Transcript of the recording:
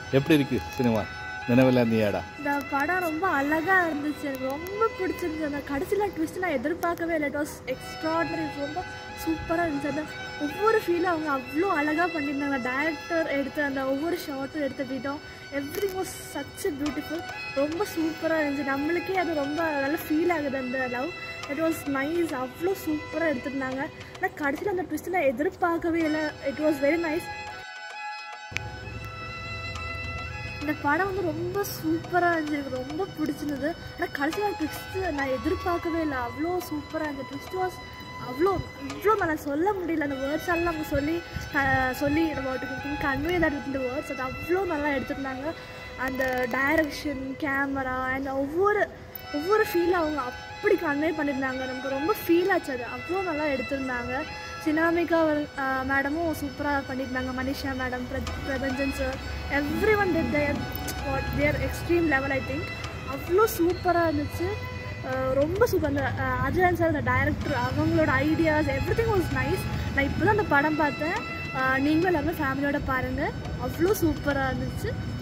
எப்படி இருக்கு சினிமா நினைவில் நீயாடா இந்த படம் ரொம்ப அழகா இருந்துச்சு எனக்கு ரொம்ப பிடிச்சிருந்துச்சு அந்த கடைசியில் ட்விஸ்ட் நான் எதிர்பார்க்கவே இல்லை இட் வாஸ் எக்ஸ்ட்ராடனரி ரொம்ப சூப்பராக இருந்துச்சு அந்த ஒவ்வொரு ஃபீலும் அவங்க அவ்வளோ அழகாக பண்ணியிருந்தாங்க டேரக்டர் எடுத்த அந்த ஒவ்வொரு ஷாட்டும் எடுத்த விதம் எவ்ரி வாஸ் சச் பியூட்டிஃபுல் ரொம்ப சூப்பராக இருந்துச்சு நம்மளுக்கே அது ரொம்ப நல்ல ஃபீல் ஆகுது அந்த லவ் இட் வாஸ் நைஸ் அவ்வளோ சூப்பராக எடுத்திருந்தாங்க ஆனால் கடைசியில் அந்த ட்விஸ்ட் நான் எதிர்பார்க்கவே இல்லை இட் வாஸ் வெரி நைஸ் இந்த படம் வந்து ரொம்ப சூப்பராக இருந்துச்சு எனக்கு ரொம்ப பிடிச்சிருந்தது ஆனால் கடைசியில் ட்விஸ்ட்டு நான் எதிர்பார்க்கவே இல்லை அவ்வளோ சூப்பராக இருந்துச்சு ட்விஸ்ட் வாஸ் அவ்வளோ இவ்வளோ நான் சொல்ல முடியல அந்த வேர்ட்ஸ் எல்லாம் அவங்க சொல்லி க- சொல்லி நம்ம கன்வே தட் வித் இந்த வேர்ட்ஸ் அது அவ்வளோ நல்லா எடுத்திருந்தாங்க அந்த டைரக்ஷன் கேமரா அண்ட் ஒவ்வொரு ஒவ்வொரு ஃபீலும் அவங்க அப்படி கன்வே பண்ணியிருந்தாங்க நமக்கு ரொம்ப ஃபீல் ஆச்சு அது அவ்வளோ நல்லா எடுத்திருந்தாங்க சினாமிகா மேடமும் சூப்பராக பண்ணியிருந்தாங்க Manisha madam Prabanjan sir everyone did their what their extreme level I think அவ்வளோ சூப்பராக இருந்துச்சு அஹ் ரொம்ப சூப்பர் அந்த அஹ் அஜயன் சார் அந்த டைரக்டர் அவங்களோட ideas everything was nice நான் இப்போ தான் அந்த படம் பார்த்தேன் அஹ் நீங்களும் எல்லாமே ஃபேமிலியோட பாருங்கள் அவ்வளோ சூப்பராக இருந்துச்சு